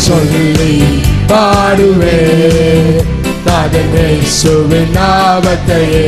சொல்லி பாடுவே நாதனே சுவின் நாமத்தையே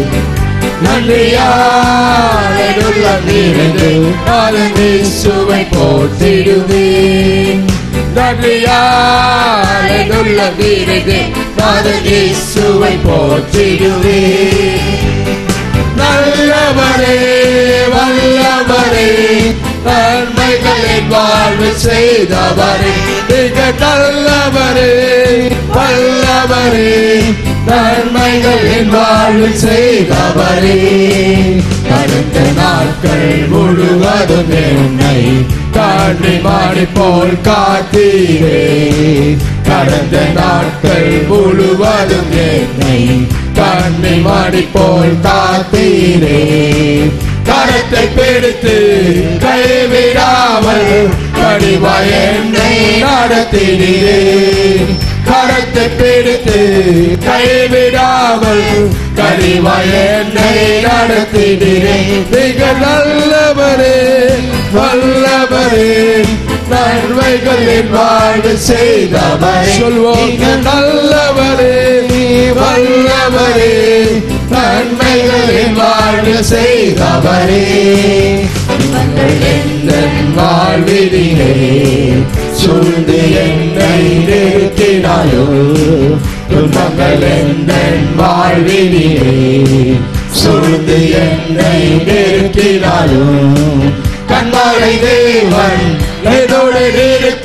நன்றியாளுள்ள வீரது நாதனே சுவை போற்றிடுவேன் நன்றியாளுள்ள வீரது நாதனே சுவை போற்றிடுவேன் நல்லவரே வல்லவரே நன்மைகளின் வாழ்வு செய்தவரே மிக நல்லவரே வல்லவரே நன்மைகளின் வாழ்வு செய்தவரே கடந்த நாட்கள் முழுவதும் என்னை காண்டி மாடி போல் காத்தீரே கடந்த நாட்கள் முழுவதும் என்னை கண்ணை மாடி போல் காத்தீரே கரத்தை பிடித்து கைவிடாமல் கடிவாய் என்னை நடத்தினீரே கரத்தை பிடித்து கைவிடாமல் கடிவாய் என்னை நடத்தினீரே மிக நல்லவரே வல்லவரே நன்மைகளின் வாழ்வு செய்தவர் சொல்வோம் மிக நல்லவரே வல்லவரே நன்மைகளின் வாழ்வு செய்தவரே எந்த வாழ்விலே சூழ்ந்து என்னை நிறுத்தினாயோ துன்பங்கள் எந்த வாழ்விலே சூழ்ந்து என்னை நிறுத்தினாயோ கண்மலை தேவன் என்னோடு இருக்க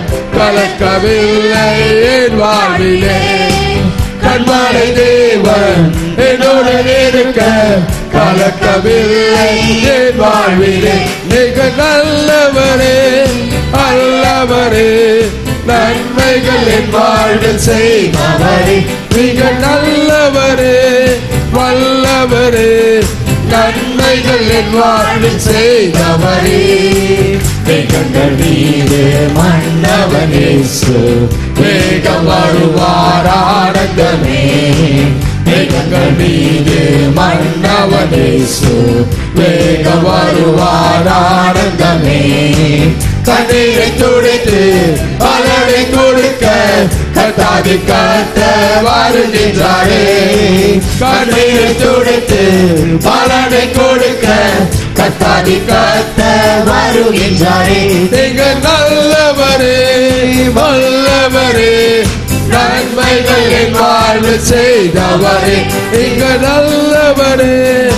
கலக்கவில்லை என் வாழ்விலே கண்மலை தேவன் என்னோடு இருக்க கலக்கவில்லை என் வாழ்விலே மிக நல்லவரே அல்லவரே நன்மைகள் என் வாழ்வில் செய்பவரே மிக நல்லவரே வல்லவரே நன்மைகள் என் வாழ்வில் செய்தவரே வேகங்கள் மீது மன்னவனேசு வேகம் வருவார் ஆனந்தமே வேகங்கள் மீது மன்னவனேசு வேகம் வருவார் ஆனந்தமே கண்ணீரை துடைத்து பலனை கொடுக்க கத்தாதி காத்த வருகின்றாரே கண்ணீரை துடைத்து பலனை கொடுக்க கத்தாதி காத்த வருகின்றாரே நீங்க நல்லவரே வல்லவரே நன்மைகளின் வாழ்வு செய்தவரே நீங்க நல்லவரே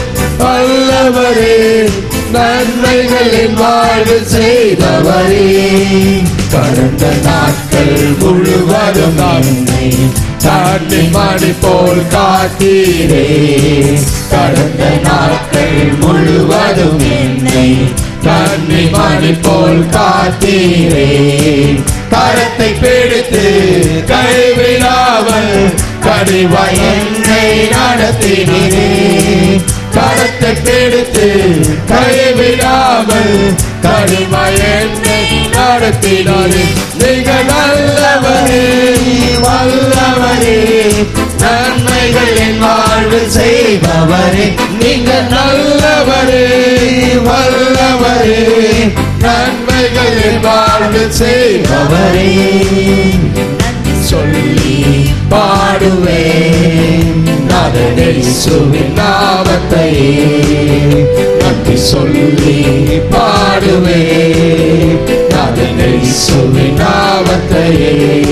வல்லவரே நன்மைகளின் வாழ்வு செய்தவரே கடந்த நாட்கள் முழுவதும் என்னை தாண்டி மணி போல் காத்தீரே கடந்த நாட்கள் முழுவதும் என்னை தண்ணி மணி போல் காத்தீரே கரத்தை பிடித்து கைவிடாமல் கடிவாய் என்னை நடத்தினீரே கரத்தை பிடித்து கைவிடாமல் கடிவாய் என்னை நடத்தினாரே மிக நல்லவரே வல்லவரே நன்மைகளின் வாழ்வு செய்பவரே நீங்க நல்லவரே வல்லவரே நன்மைகளின் வாழ்வு செய்பவரே சொல்லி பாடுவேன் நாதனை சுவின் நாமத்தை நன்றி சொல்லி பாடுவேன் நாதனை சுவின் நாமத்தையே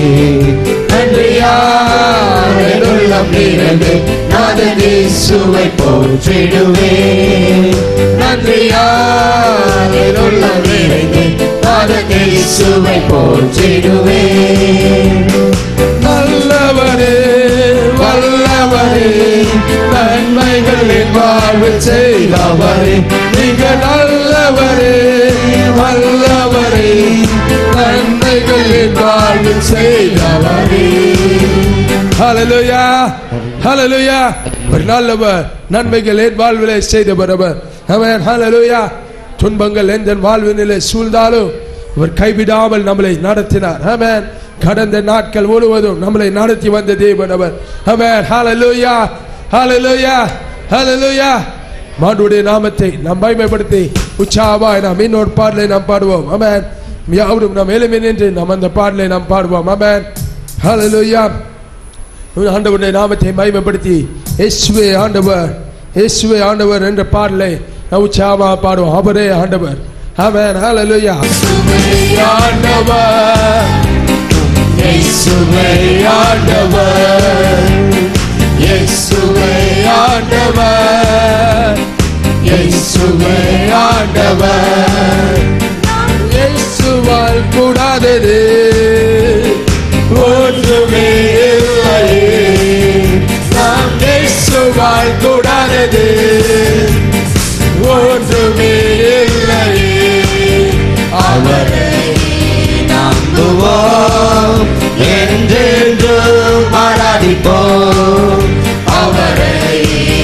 நன்றியாளுள்ளம் நிறைந்து நாதனை சுவை போற்றிடுவேன் நன்றியாளுள்ளம் நிறைந்து நாதனை சுவை போற்றிடுவேன் நல்லவரே வல்லவரே நன்மைகளின் வாழ்வு செய்தவரே மிக நல்லவரே வல்லவரே நன்மைகளின் வாழ்வு செய்தவரே ஹalleluya ஹalleluya ஒரு நல்லவர் நன்மைகள் என் வாழ்விலே செய்தவரவர் அவன் ஹalleluya துன்பங்கள் எந்த வாழ்வினிலே சூழ்ந்தாலும் அவர் கைவிடாமல் நம்மளை நடத்தினார் ஆமென் கடந்த நாட்கள் முழுவதும் நம்மளை நடத்தி வந்த தேவன் அவர் ஆமென் ஹalleluya ஹalleluya ஹalleluya மாண்டுடைய நாமத்தை நாம் மகிமைப்படுத்தி உற்சாகமாய் நாம் இன்னொரு பாடலை நாம் பாடுவோம் ஆமென் யாவரும் நாம் எளிமை நின்று நாம் அந்த பாடலை நாம் பாடுவோம் ஆமென் ஹalleluya ஆண்டவருடைய நாமத்தை மகிமைப்படுத்தி இயேசுவே ஆண்டவர் இயேசுவே ஆண்டவர் என்ற பாடலை நாம் உற்சாகமாக பாடுவோம் அவரே ஆண்டவர் ஆமென் ஹalleluya ஆண்டவர் இயேசுவே ஆண்டவர் இயேசுவே ஆண்டவர் இயேசுவே ஆண்டவர் இயேசுவால் கூடாதது ஒன்றுமே இல்லையே நாம் இயேசுவால் கூடாதது ஒன்றுமே இல்லையே அவரை நம்புவோம் என்றென்றும் ஆராதிப்போம் அவரை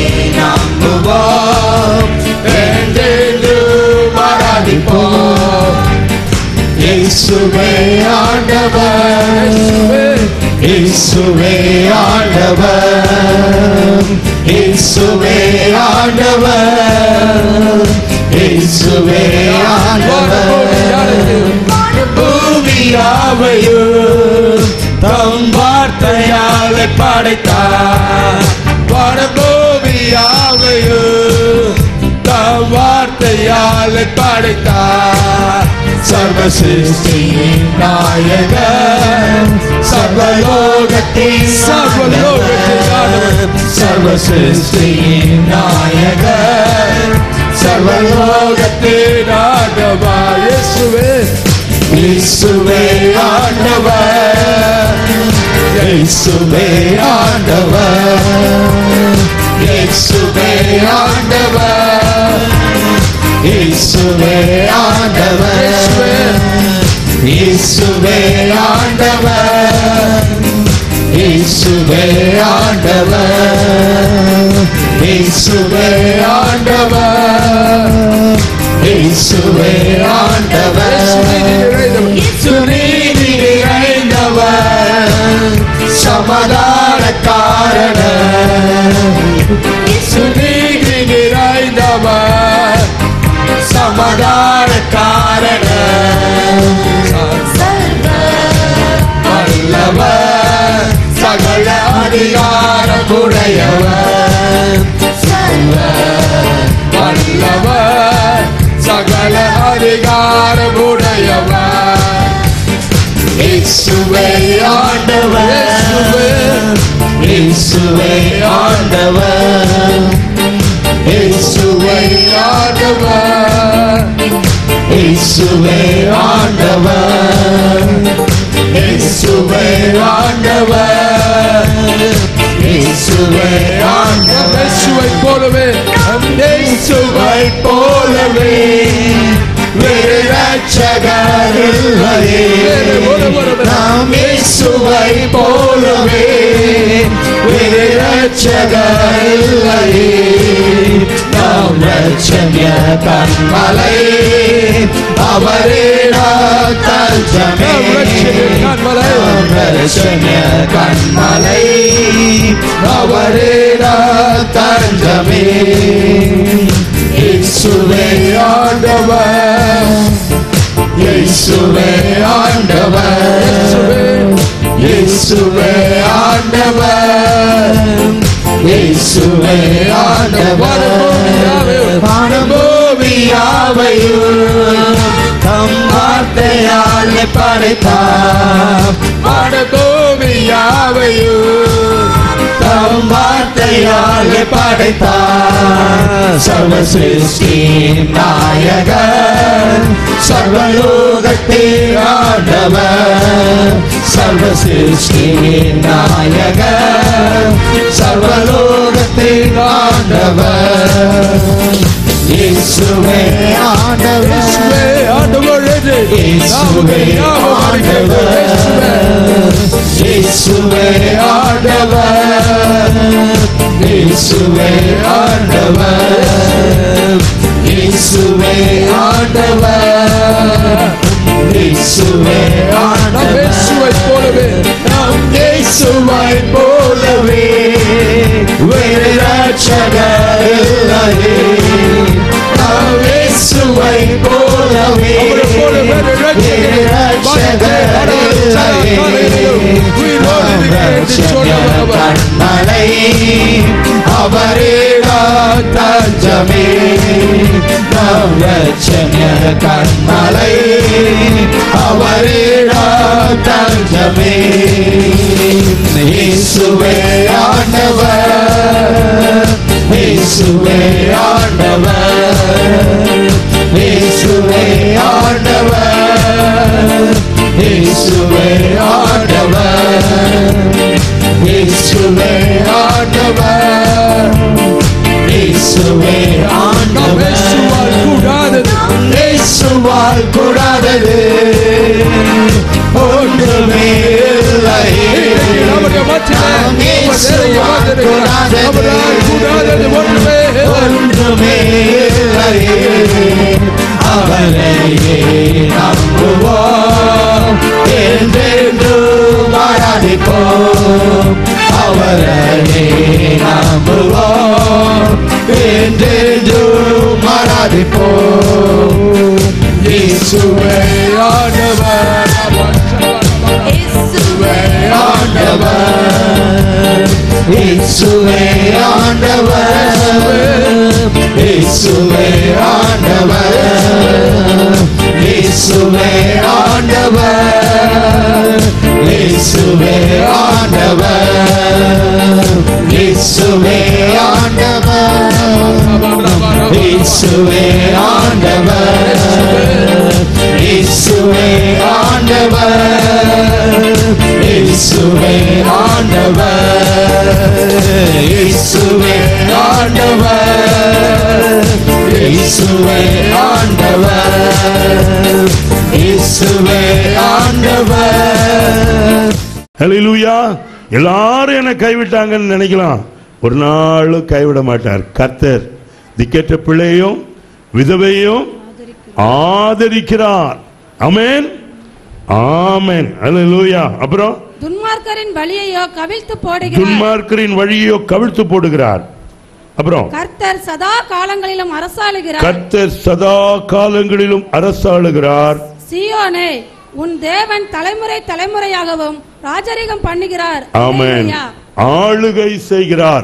நம்புவோம் என்றென்றும் ஆராதிப்போம் இயேசுவே ஆண்டவர் இயேசுவே ஆண்டவர் இயேசுவே ஆண்டவர் இயேசுவே ஆண்டவர் பூமியாவையும் தம் வார்த்தையால் படைத்தார் வடபூமியாவையும் தம் வார்த்தையால் படைத்தார் சர்வ சிருஷ்டியின் நாயகன் சர்வலோகத்தின் சர்வலோகத்தின் ஆண்டவர். சர்வ சிருஷ்டியின் நாயகன் சர்வலோகத்தின் ஆண்டவர் இயேசுவே இயேசுவே ஆண்டவர் இயேசுவே ஆண்டவர் இயேசுவே ஆண்டவர் இயேசுவே ஆண்டவர் இயேசுவே ஆண்டவர் இயேசுவே ஆண்டவர் இயேசுவே ஆண்டவர் இயேசுவே ஆண்டவர் சுநீதி நிறைந்தவர் சமாதான காரணர் சுநீதி நிறைந்தவர் சமாதான காரணர் வல்லவர் சகல அதிகாரமுடையவர் வல்லவர் சகல அதிகாரமுடையவர் இயேசுவே ஆண்டவர் இயேசுவே ஆண்டவர் இயேசுவே ஆண்டவர் இயேசுவே ஆண்டவர் இயேசுவே ஆண்டவர் இயேசுவே ஆண்டவர் இயேசுவை போலவே இயேசுவை போலவே வேறு ரட்சகர் இல்லையே நாம் இயேசுவை போலவே வேறு ரட்சகர் இல்லையே நாம் ரட்சண்ய கண்மலை அவரே நாம் தஞ்சமே நாம் ரட்சண்ய கன்மலை. நாம் ரட்சண்ய கண்மலை அவரே நாம் தஞ்சமே இயேசுவே ஆண்டவர் இயேசுவே ஆண்டவர் இயேசுவே ஆண்டவர் இயேசுவே ஆண்டவர் அனுபவியாவையும் தம் வார்த்தையால் படைத்தார் படகோவியாவையும் தம் வார்த்தையால் படைத்தார் சர்வ சிருஷ்டி நாயகர் சர்வலோகத்தின் ஆண்டவர் சர்வ சிருஷ்டி நாயகர் சர்வலோகத்தின் ஆண்டவர் இயேசுவே ஆண்டவர் இயேசுவே ஆண்டவர் என்று இயேசுவே ஆண்டவர் இயேசுவே ஆண்டவர் இயேசுவே ஆண்டவர் இயேசுவே ஆண்டவர் இயேசுவே நாம் ஆண்டவர் இயேசுவை போலவே நாம் இயேசுவை போலவே வேறு ரட்சகர் இல்லையே நாம் இயேசுவை போலவே அவரை போல வேறு ரட்சகர் உயிரோடு இருக்கிறேன் என்று சொன்னவர் கண்மலை அவரேடா தஞ்சமே நம் ரட்சணியர் கண்மலை அவரேடா தஞ்சமே இயேசுவே ஆண்டவர் இயேசுவே ஆண்டவர் இயேசுவே ஆண்டவர் இயேசுவே ஆண்டவர் இயேசுவே ஆண்டவர் இயேசுவே நாம் இயேசுவால் ஆண்டவர் கூடாதது இயேசுவால் கூடாதது ஒன்றுமே இல்லை இன்றைக்கு நம்முடைய மத்தியிலே நாம் உமது இயேசுவால் இறைவன் அவரால் கூடாதது ஒன்றுமே இல்லை. ஒன்றுமே இல்லை அவரையே நம்புவோம் என்றென்றும் ஆராதிப்போம் அவரையே நம்புவோம் என்றென்றும் ஆராதிப்போம் இயேசுவே ஆண்டவர் இயேசுவே ஆண்டவர் இயேசுவே ஆண்டவர் இயேசுவே ஆண்டவர் இயேசுவே ஆண்டவர் இயேசுவே ஆண்டவர் இயேசுவே ஆண்டவர் இயேசுவே ஆண்டவர் இயேசுவே ஆண்டவர் இயேசுவே ஆண்டவர் இயேசுவே ஆண்டவர் இயேசுவே ஆண்டவர் இயேசுவே ஆண்டவர் ஹalleluya எல்லாரும் என்னை கைவிட்டாங்கன்னு நினைக்கலாம் ஒரு நாளும் கைவிட மாட்டார் கர்த்தர் திக்கற்ற பிள்ளையும் விதவையும் ஆதரிக்கிறார் ஆமென் ஆமென் ஹalleluya அப்புறம் துன்மார்க்கரின் வழியையோ கவிழ்த்து போடுகிறார் துன்மார்க்கரின் வழியோ கவிழ்த்து போடுகிறார் அப்புறம் கர்த்தர் சதா காலங்களிலும் அரசாளுகிறார் கர்த்தர் சதா காலங்களிலும் அரசாளுகிறார் சீயோனே உன் தேவன் தலைமுறை தலைமுறையாகவும் ராஜரிகம் பண்ணுகிறார் ஆமென் அல்லேலூயா. ஆளுகை செய்கிறார்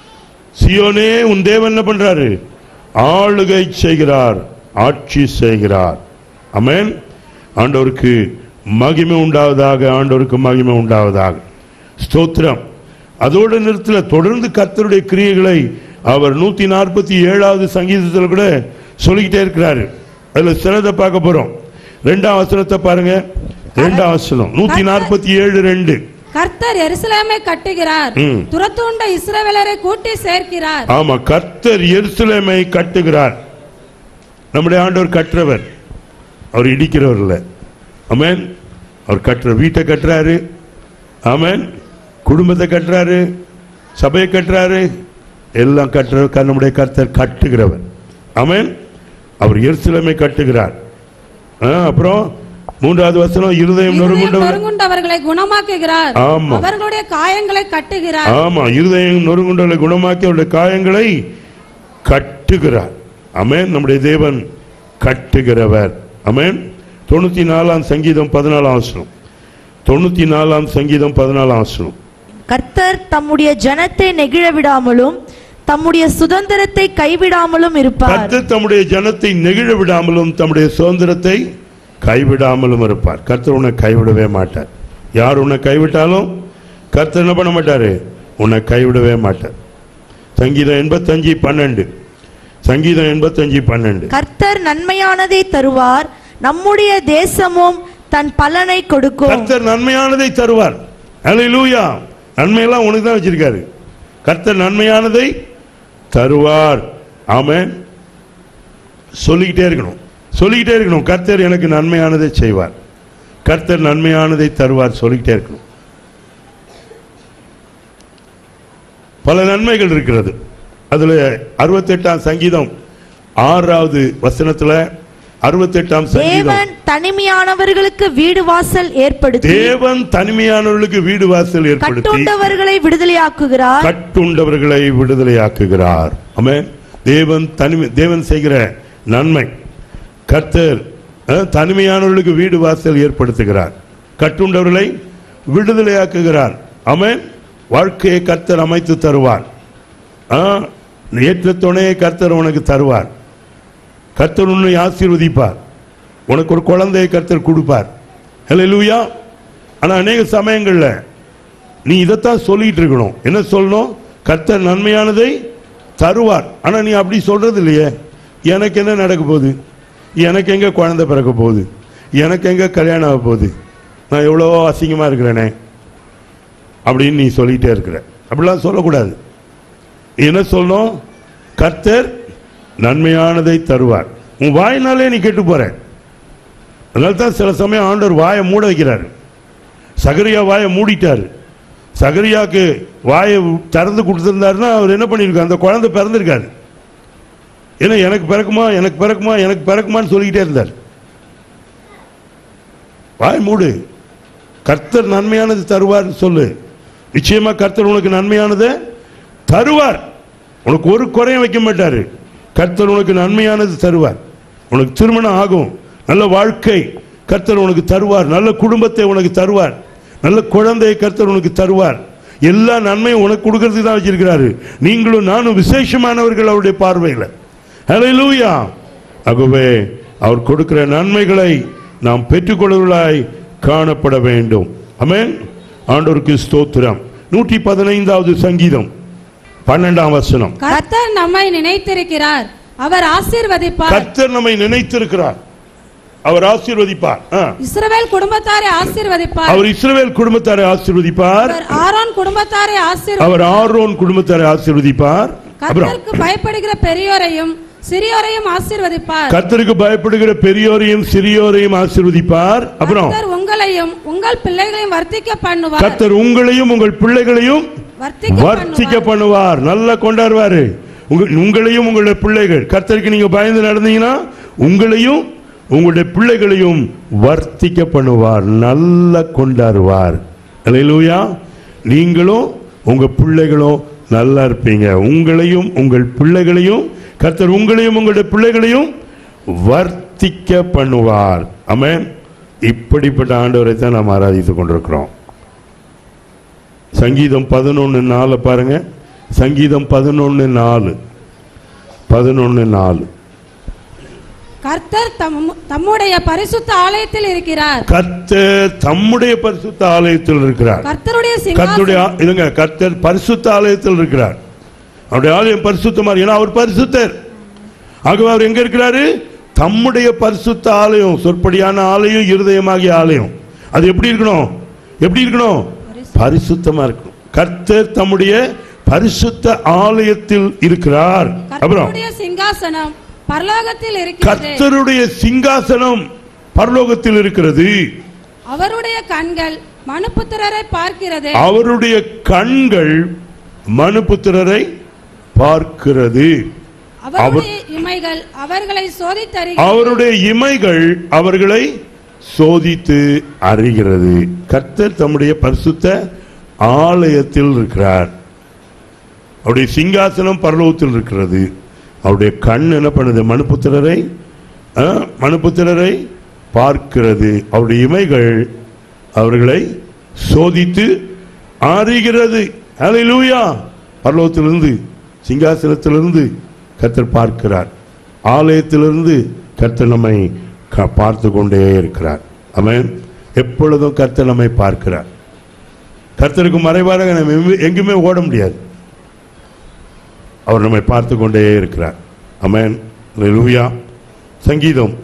சியோனே உன் தேவன் என்ன பண்றாரு ஆளுகை செய்கிறார் ஆட்சி செய்கிறார் ஆமென் ஆண்டவருக்கு மகிமை உண்டாவதாக ஆண்டவருக்கு மகிமை உண்டாவதாக ஸ்தோத்திரம் அதோடு நிறுத்தல தொடர்ந்து கர்த்தருடைய கிரியைகளை அவர் நூத்தி நாற்பத்தி ஏழாவது சங்கீதத்தில் கூட சொல்லிக்கிட்டே இருக்கிறாரு அதுல சிலதை பார்க்க போறோம் ரெண்டாம் வசனத்தை பாருங்க ரெண்டாம் வசனம் நூத்தி நாற்பத்தி ஏழு ரெண்டு கர்த்தர் எருசலேமை கட்டுகிறார் ம். துரத்துண்ட இஸ்ரவேலரை கூட்டி சேர்க்கிறார் ஆமா கர்த்தர் எருசலேமை கட்டுகிறார் நம்முடைய ஆண்டவர் கட்டுறவர் அவர் இடிக்கிறவர் இல்ல ஆமென் அவர் கட்டுற வீட்டை கட்டுறாரு ஆமென் குடும்பத்தை கட்டுறாரு சபையை கட்டுறாரு எல்லாம் கட்டுற நம்முடைய கர்த்தர் கட்டுகிறவர் ஆமென் அவர் எருசலேமை கட்டுகிறார் ஆ, அப்புறம் மூன்றாவது வசனம் இருதயம் இருதயம் நொறுங்குண்டவர் நொறுங்குண்டவர்களை குணமாக்குகிறார் ஆமா. அவர்களுடைய காயங்களை கட்டுகிறார் ஆமா இருதயம் நொறுங்குண்டலை குணமாக்கி அவருடைய காயங்களை கட்டுகிறார் அமேன் நம்முடைய தேவன் கட்டுகிறவர் அமேன் தொண்ணூத்தி நாலாம் சங்கீதம் பதினாலாம் வசனம் தொண்ணூத்தி நாலாம் சங்கீதம் பதினாலாம் வசனம் கர்த்தர் தம்முடைய ஜனத்தை நெகிழ விடாமலும் தம்முடைய சுதந்திரத்தை கைவிடாமலும் இருப்பார் கர்த்தர் தம்முடைய ஜனத்தை நெகிழ விடாமலும் தம்முடைய சுதந்திரத்தை கைவிடாமலும் இருப்பார் கர்த்தர் உன்னை கைவிடவே மாட்டார் யார் உன்னை கைவிட்டாலும் கர்த்தர் என்ன பண்ண மாட்டாரு உன்னை கைவிடவே மாட்டார் சங்கீதம் எண்பத்தஞ்சு பன்னெண்டு சங்கீதம் எண்பத்தஞ்சு பன்னெண்டு கர்த்தர் நன்மையானதை தருவார் நம்முடைய தேசமும் தன் பலனை கொடுக்கும் கர்த்தர் நன்மையானதை தருவார் அல்லேலூயா நன்மையெல்லாம் உனக்கு தான் வச்சிருக்காரு கர்த்தர் நன்மையானதை தருவார் ஆமென் சொல்லிக்கிட்டே இருக்கணும் சொல்லிக்கிட்டே இருக்கணும் கர்த்தர் எனக்கு நன்மையானதை செய்வார் கர்த்தர் நன்மையானதை தருவார் சொல்லிக்கிட்டே இருக்கணும் பல நன்மைகள் இருக்கிறது அதுல அறுபத்தெட்டாம் சங்கீதம் ஆறாவது வசனத்துல அறுபத்தெட்டாம் சங்கீதம் தேவன் தனிமையானவர்களுக்கு வீடு வாசல் ஏற்படுத்தி தேவன் தனிமையானவர்களுக்கு வீடு வாசல் ஏற்படுத்தி கட்டுண்டவர்களை விடுதலையாக்குகிறார் கட்டுண்டவர்களை விடுதலையாக்குகிறார் ஆமென் தேவன் தனிமை தேவன் செய்கிற நன்மை கர்த்தர் அஹ், தனிமையானவர்களுக்கு வீடு வாசல் ஏற்படுத்துகிறார் கட்டுண்டவர்களை விடுதலையாக்குகிறார் ஆமென் வாழ்க்கையை கர்த்தர் அமைத்து தருவார் ஆ, ஏற்ற துணையை கர்த்தர் உனக்கு தருவார் கர்த்தர் உன்னை ஆசீர்வதிப்பார் உனக்கு ஒரு குழந்தையை கர்த்தர் கொடுப்பார் ஹalleluya ஆனா அநேக சமயங்கள்ல நீ இதைத்தான் சொல்லிட்டு இருக்கணும் என்ன சொல்லணும் கர்த்தர் நன்மையானதை தருவார் ஆனா நீ அப்படி சொல்றது இல்லையே எனக்கு என்ன நடக்க போகுது எனக்கு எங்க குழந்தை பிறக்க போகுது எனக்கு எங்க கல்யாணம் ஆக போகுது நான் எவ்வளோ அசிங்கமா இருக்கிறேனே அப்படின்னு நீ சொல்லிட்டே இருக்கிற அப்படிலாம் சொல்லக்கூடாது நீ என்ன சொல்லணும் கர்த்தர் நன்மையானதை தருவார் உன் வாயினாலே நீ கெட்டு போற அதனால தான் சில சமயம் ஆண்டவர் வாயை மூட வைக்கிறார் சகரியா வாயை மூடிட்டார் சகரியாக்கு வாயை திறந்து கொடுத்திருந்தாருன்னா அவர் என்ன பண்ணியிருக்காரு அந்த குழந்தை பிறந்திருக்காரு ஏன்னா எனக்கு பிறக்குமா எனக்கு பிறக்குமா எனக்கு பிறக்குமான்னு சொல்லிக்கிட்டே இருந்தார் வாய் மூடு கர்த்தர் நன்மையானது தருவார்னு சொல்லு நிச்சயமா கர்த்தர் உனக்கு நன்மையானதை தருவார் உனக்கு ஒரு குறையும் வைக்க மாட்டாரு கர்த்தர் உனக்கு நன்மையானது தருவார் உனக்கு திருமணம் ஆகும் நல்ல வாழ்க்கை கர்த்தர் உனக்கு தருவார் நல்ல குடும்பத்தை உனக்கு தருவார் நல்ல குழந்தையை கர்த்தர் உனக்கு தருவார் எல்லா நன்மையும் உனக்கு கொடுக்கறதுக்கு தான் வச்சிருக்கிறாரு நீங்களும் நானும் விசேஷமானவர்கள் அவருடைய பார்வையில் ஹalleluya ஆகவே அவர் கொடுக்கிற நன்மைகளை நாம் பெற்றுக்கொள்வர்களாய் காணப்பட வேண்டும் ஆமென் ஆண்டவருக்கு ஸ்தோத்திரம் நூற்றி பதினைந்தாவது சங்கீதம் பன்னெண்டாம் வசனம் கர்த்தர் நம்மை நினைத்திருக்கிறார் அவர் ஆசீர்வதிப்பார் கர்த்தர் நம்மை நினைத்திருக்கிறார் அவர் ஆசீர்வதிப்பார் ஆ. இஸ்ரவேல் குடும்பத்தாரை ஆசீர்வதிப்பார் அவர் இஸ்ரவேல் குடும்பத்தாரை ஆசீர்வதிப்பார் அவர் ஆரோன் குடும்பத்தாரை ஆசீர்வதி அவர் ஆரோன் குடும்பத்தாரை ஆசீர்வதிப்பார் அப்புறம் கர்த்தருக்கு பயப்படுகிற பெரியோரையும் சிறியோரையும் ஆசீர்வதிப்பார் கர்த்தருக்கு பயப்படுகிற பெரியோரையும் சிறியோரையும் ஆசீர்வதிப்பார் அப்புறம் கர்த்தர் உங்களையும் உங்கள் பிள்ளைகளையும் வர்த்திக்க பண்ணுவார் கர்த்தர் உங்களையும் உங்கள் பிள்ளைகளையும் வர்த்திக்க வர்த்திக்க பண்ணுவார் பண்ணுவார் நல்லா கொண்டாடுவாரு உங்க- உங்களையும் உங்களுடைய பிள்ளைகள் கர்த்தருக்கு நீங்க பயந்து நடந்தீங்கன்னா உங்களையும் உங்களுடைய பிள்ளைகளையும் வர்த்திக்க பண்ணுவார் நல்லா கொண்டாடுவார் அல்லேலூயா நீங்களும் உங்க பிள்ளைகளும் நல்லா இருப்பீங்க உங்களையும் உங்கள் பிள்ளைகளையும் கர்த்தர் உங்களையும் உங்களுடைய பிள்ளைகளையும் வர்த்திக்க பண்ணுவார் ஆமென் இப்படிப்பட்ட ஆண்டவரை தான் நாம் ஆராதித்துக் கொண்டிருக்கிறோம் சங்கீதம் பதினொன்று நாலு பாருங்க சங்கீதம் பதினொன்று நாலு பதினொன்று நாலு கர்த்தர் தம்- தம்முடைய பரிசுத்த ஆலயத்தில் இருக்கிறார் கர்த்தர் தம்முடைய பரிசுத்த ஆலயத்தில் இருக்கிறார் கர்த்தருடைய கர்த்தருடைய சிங்காசனம் ஆ- இருங்க கர்த்தர் பரிசுத்த ஆலயத்தில் இருக்கிறார் அவருடைய ஆலயம் பரிசுத்தமா இருக்கு. ஏன்னா அவர் பரிசுத்தர் ஆகவே அவர் எங்க இருக்கிறாரு தம்முடைய பரிசுத்த ஆலயம் சொற்படியான ஆலயம் இருதயமாகிய ஆலயம் அது எப்படி இருக்கணும் எப்படி இருக்கணும் பரிசுத்தமா இருக்கணும் கர்த்தர் தம்முடைய பரிசுத்த ஆலயத்தில் இருக்கிறார் அப்புறம் கர்த்தருடைய சிங்காசனம் பரலோகத்தில் இருக்கிறது கர்த்தருடைய சிங்காசனம் பரலோகத்தில் இருக்கிறது அவருடைய கண்கள் மனுபுத்திரரை பார்க்கிறது அவருடைய கண்கள் மனுபுத்திரரை பார்க்கிறது அவருடைய இமைகள் அவர்களை சோதித்தறிகிறது அவருடைய இமைகள் அவர்களை சோதித்து அறிகிறது கர்த்தர் தம்முடைய பரிசுத்த ஆலயத்தில் இருக்கிறார் அவருடைய சிங்காசனம் பரலோகத்தில் இருக்கிறது அவருடைய கண் என்ன பண்ணுது மனுபுத்திரரை ஆ, மனுபுத்திரரை பார்க்கிறது அவருடைய இமைகள் அவர்களை சோதித்து அறிகிறது ஹalleluya பரலோகத்திலிருந்து சிங்காசனத்திலிருந்து கர்த்தர் பார்க்கிறார் ஆலயத்திலிருந்து கர்த்தர் நம்மை க- பார்த்து கொண்டே இருக்கிறார் ஆமென் எப்பொழுதும் கர்த்தர் நம்மை பார்க்கிறார் கர்த்தருக்கு மறைவாக நம்ம எங்கு- எங்குமே ஓட முடியாது அவர் நம்மை பார்த்து கொண்டே இருக்கிறார் அமேன் லூயா சங்கீதம்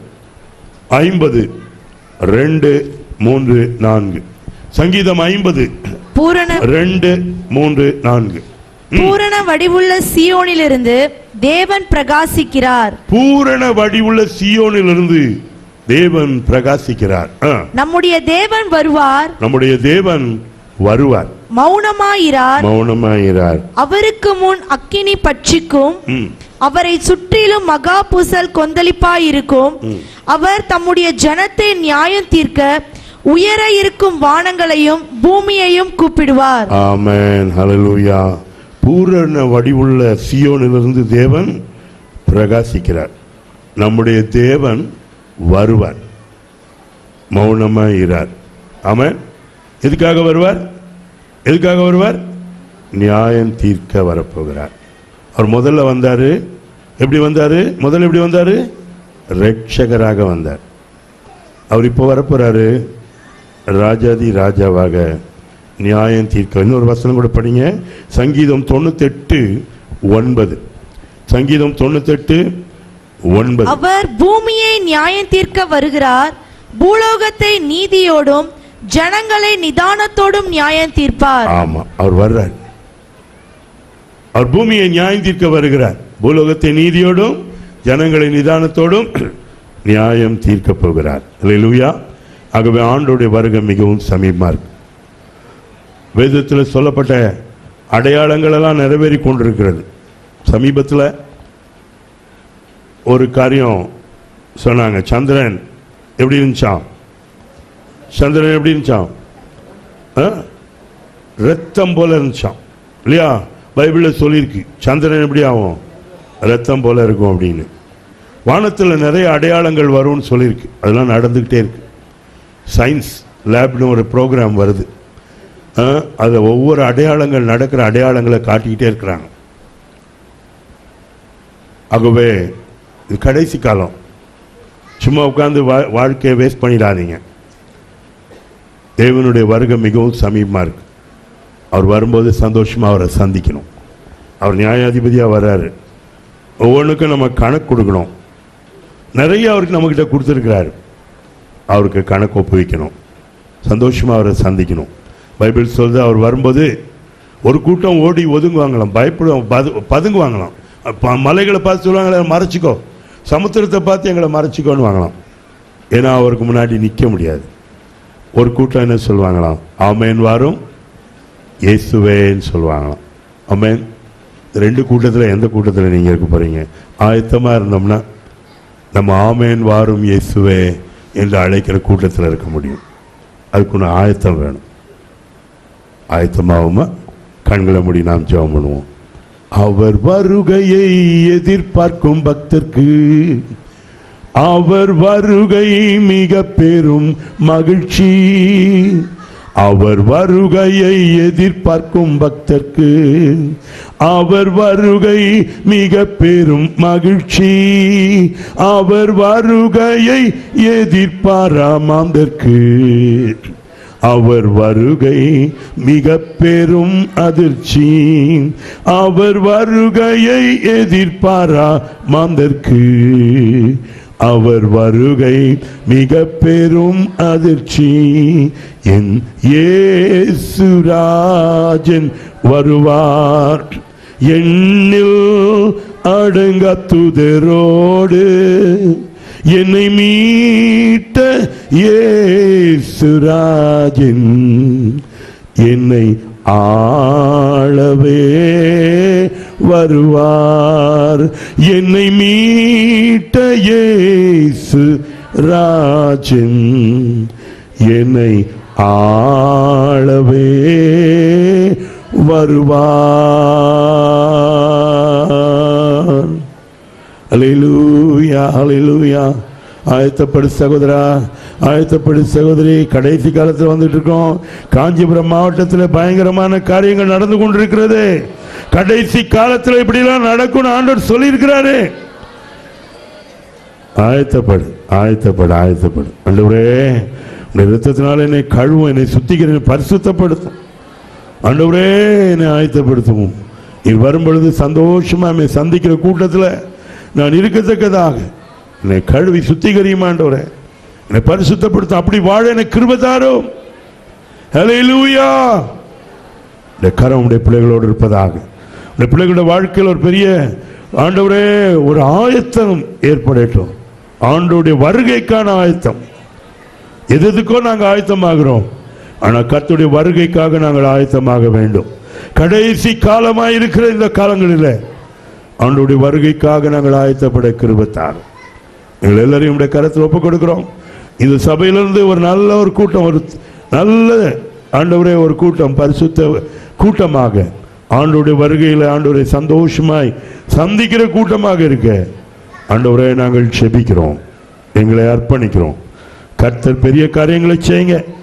ஐம்பது ரெண்டு மூன்று நான்கு சங்கீதம் ஐம்பது பூரண ரெண்டு மூன்று நான்கு பூரண வடிவுள்ள சியோனிலிருந்து தேவன் பிரகாசிக்கிறார் பூரண வடிவுள்ள சியோனிலிருந்து தேவன் பிரகாசிக்கிறார் ஆ, நம்முடைய தேவன் வருவார் நம்முடைய தேவன் வருவார் மௌனமாயிரார் மௌனமாயிரார் அவருக்கு முன் அக்கினி பட்சிக்கும் ம். அவரை சுற்றிலும் மகா பூசல் கொந்தளிப்பாயிருக்கும் அவர் தம்முடைய ஜனத்தை நியாயம் தீர்க்க உயர இருக்கும் வானங்களையும் பூமியையும் கூப்பிடுவார் ஆமென் ஹalleluya பூரண வடிவுள்ள சியோனிலிருந்து தேவன் பிரகாசிக்கிறார் நம்முடைய தேவன் வருவார் மௌனமாயிரார் ஆமென் எதுக்காக வருவார் எதுக்காக வருவார் நியாயம் தீர்க்க வரப்போகிறார் அவர் முதல்ல வந்தாரு எப்படி வந்தாரு முதல்ல எப்படி வந்தாரு ரட்சகராக வந்தார் அவர் இப்போ வரப்போறாரு ராஜாதி ராஜாவாக நியாயம் தீர்க்க இன்னொரு வசனம் கூட படிங்க சங்கீதம் தொண்ணூத்தெட்டு ஒன்பது சங்கீதம் தொண்ணூத்தெட்டு ஒன்பது அவர் பூமியை நியாயம் தீர்க்க வருகிறார் பூலோகத்தை நீதியோடும் ஜனங்களை நிதானத்தோடும் நியாயம் தீர்ப்பார் ஆமா அவர் வர்றார் அவர் பூமியை நியாயம் தீர்க்க வருகிறார் பூலோகத்தை நீதியோடும் ஜனங்களை நிதானத்தோடும் நியாயம் தீர்க்க போகிறார் அல்லேலூயா ஆகவே ஆண்டோடைய வருகை மிகவும் சமீபமா இருக்கு வேதத்தில் சொல்லப்பட்ட அடையாளங்கள் எல்லாம் நிறைவேறி கொண்டிருக்கிறது சமீபத்தில் ஒரு காரியம் சொன்னாங்க சந்திரன் எப்படி இருந்துச்சான் சந்திரன் எப்படி இருந்துச்சான் ஆ? ரத்தம் போல இருந்துச்சான் இல்லையா பைபிளில் சொல்லியிருக்கு சந்திரன் எப்படி ஆகும் ரத்தம் போல இருக்கும் அப்படின்னு வானத்தில் நிறைய அடையாளங்கள் வரும்னு சொல்லியிருக்கு அதெல்லாம் நடந்துக்கிட்டே இருக்கு சயின்ஸ் லேப்னு ஒரு ப்ரோக்ராம் வருது அதில் ஒவ்வொரு அடையாளங்கள் நடக்கிற அடையாளங்களை காட்டிக்கிட்டே இருக்கிறாங்க ஆகவே இது கடைசி காலம் சும்மா உட்காந்து வா வாழ்க்கையை வேஸ்ட் பண்ணிடாதீங்க தேவனுடைய வருகை மிகவும் சமீபமாக இருக்கு அவர் வரும்போது சந்தோஷமா அவரை சந்திக்கணும் அவர் நியாயாதிபதியாக வர்றாரு ஒவ்வொன்றுக்கும் நம்ம கணக்கு கொடுக்கணும் நிறைய அவருக்கு நம்மக்கிட்ட கொடுத்துருக்கிறாரு அவருக்கு கணக்கு ஒப்புவிக்கணும் சந்தோஷமா அவரை சந்திக்கணும் பைபிள் சொல்லுது அவர் வரும்போது ஒரு கூட்டம் ஓடி ஒதுங்குவாங்களாம் பயப்படும் பது- பதுங்குவாங்களாம் அப்ப மலைகளை பார்த்து சொல்லுவாங்களே மறைச்சிக்கோ சமுத்திரத்தை பார்த்து எங்களை மறைச்சிக்கோன்னு வாங்கலாம் ஏன்னா அவருக்கு முன்னாடி நிற்க முடியாது ஒரு கூட்டம் என்ன சொல்லுவாங்களாம் ஆமேன் வாரும் இயேசுவேன்னு சொல்லுவாங்களாம் ஆமேன் இந்த ரெண்டு கூட்டத்தில் எந்த கூட்டத்தில் நீங்கள் இருக்க போறீங்க ஆயத்தமாக இருந்தோம்னா நம்ம ஆமேன் வாரும் இயேசுவே என்று அழைக்கிற கூட்டத்தில் இருக்க முடியும் அதுக்கு ஒன்று ஆயத்தம் வேணும் ஆயத்தமாகுமா கண்களை மூடி நாம் ஜெபம் பண்ணுவோம் அவர் வருகையை எதிர்பார்க்கும் பக்தர்க்கு அவர் வருகை மிக பெரும் மகிழ்ச்சி அவர் வருகையை எதிர்பார்க்கும் பக்தர்க்கு அவர் வருகை மிக பெரும் மகிழ்ச்சி அவர் வருகையை எதிர்பாராமாந்தற்கு அவர் வருகை மிக பெரும் அதிர்ச்சி அவர் வருகையை எதிர்பாரா மாந்தற்கு அவர் வருகை மிக பெரும் அதிர்ச்சி என் ஏசுராஜன் வருவார் எண்ணில் அடங்க துதரோடு என்னை மீட்ட ஏசுராஜன் என்னை ஆளவே வருவார் என்னை மீட்ட இயேசு ராஜன் என்னை ஆளவே வருவார் அலையிலூயா அலையிலூயா ஆயத்தப்படு சகோதரா ஆயத்தப்படு சகோதரி கடைசி காலத்தில் வந்துட்டு இருக்கோம் காஞ்சிபுரம் மாவட்டத்தில் பயங்கரமான காரியங்கள் நடந்து கொண்டிருக்கிறது கடைசி காலத்தில் இப்படிலாம் நடக்கும்னு ஆண்டவர் சொல்லியிருக்கிறாரு ஆயத்தப்படு ஆயத்தப்படு ஆயத்தப்படு ஆண்டவரே உடைய ரத்தத்தினால என்னை கழுவும் என்னை சுத்திக்கிற பரிசுத்தப்படுத்தும் ஆண்டவரே என்னை ஆயத்தப்படுத்தவும் நீ வரும் பொழுது சந்தோஷமா என்னை சந்திக்கிற கூட்டத்தில் நான் இருக்கத்தக்கதாக என்னை கழுவி சுத்திகரியும் ஆண்டவரே என்னை பரிசுத்தப்படுத்தும் அப்படி வாழ எனக்கு கிருபை தாரும் ஹalleluya இந்த கரம் உடைய பிள்ளைகளோடு இருப்பதாக உடைய பிள்ளைகளுடைய வாழ்க்கையில் ஒரு பெரிய ஆண்டவரே ஒரு ஆயத்தம் ஏற்படட்டும் ஆண்டவருடைய வருகைக்கான ஆயத்தம் எது எதுக்கோ நாங்கள் ஆயத்தமாகிறோம் ஆனால் கர்த்தருடைய வருகைக்காக நாங்கள் ஆயத்தமாக வேண்டும் கடைசி காலமாக இருக்கிற இந்த காலங்களில் ஆண்டவருடைய வருகைக்காக நாங்கள் ஆயத்தப்பட கிருபத்தார் எங்கள் எல்லாரையும் உடைய கருத்தில் ஒப்புக் கொடுக்கிறோம் இந்த சபையிலிருந்து ஒரு நல்ல ஒரு கூட்டம் ஒரு நல்ல ஆண்டவரே ஒரு கூட்டம் பரிசுத்த கூட்டமாக ஆண்டவருடைய வருகையில் ஆண்டவரை சந்தோஷமாய் சந்திக்கிற கூட்டமாக இருக்க ஆண்டவரே நாங்கள் செபிக்கிறோம் எங்களை அர்ப்பணிக்கிறோம் கர்த்தர் பெரிய காரியங்களை செய்யுங்க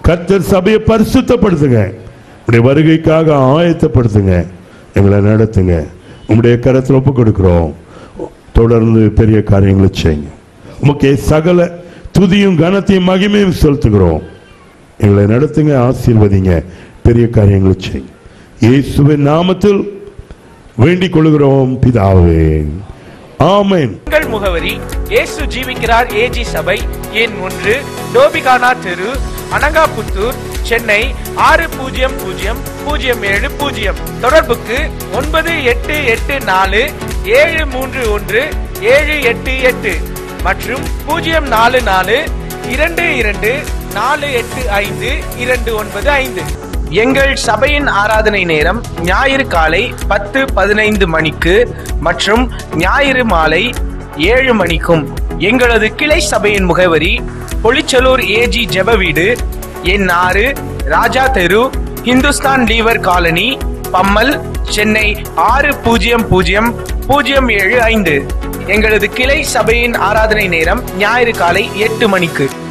கர்த்தர் சபையை பரிசுத்தப்படுத்துங்க உடைய வருகைக்காக ஆயத்தப்படுத்துங்க எங்களை நடத்துங்க உங்களுடைய கரத்தில் ஒப்பு கொடுக்கிறோம் தொடர்ந்து பெரிய காரியங்களை செய்யுங்க உமக்கு சகல துதியும் கனத்தையும் மகிமையும் செலுத்துகிறோம் எங்களை நடத்துங்க ஆசீர்வதிங்க பெரிய காரியங்களை செய்யுங்க இயேசுவின் நாமத்தில் வேண்டிக் கொள்கிறோம் பிதாவே ஆமென் எங்கள் முகவரி இயேசு ஜீவிக்கிறார் ஏஜி சபை எண் ஒன்று டோபிகானா தெரு அனங்காபுத்தூர் சென்னை ஆறு பூஜ்ஜியம் பூஜ்ஜியம் பூஜ்ஜியம் ஏழு பூஜ்ஜியம் தொடர்புக்கு ஒன்பது எட்டு எட்டு நாலு ஏழு மூன்று ஒன்று ஏழு எட்டு எட்டு மற்றும் பூஜ்ஜியம் நாலு நாலு இரண்டு இரண்டு நாலு எட்டு ஐந்து இரண்டு ஒன்பது ஐந்து எங்கள் சபையின் ஆராதனை நேரம் ஞாயிறு காலை பத்து பதினைந்து மணிக்கு மற்றும் ஞாயிறு மாலை ஏழு மணிக்கும் எங்களது கிளை சபையின் முகவரி பொலிச்சலூர் ஏஜி ஜெப வீடு எண் ஆறு ராஜா தெரு இந்துஸ்தான் லீவர் காலனி பம்மல் சென்னை ஆறு பூஜ்ஜியம் பூஜ்ஜியம் பூஜ்ஜியம் ஏழு ஐந்து எங்களது கிளை சபையின் ஆராதனை நேரம் ஞாயிறு காலை எட்டு மணிக்கு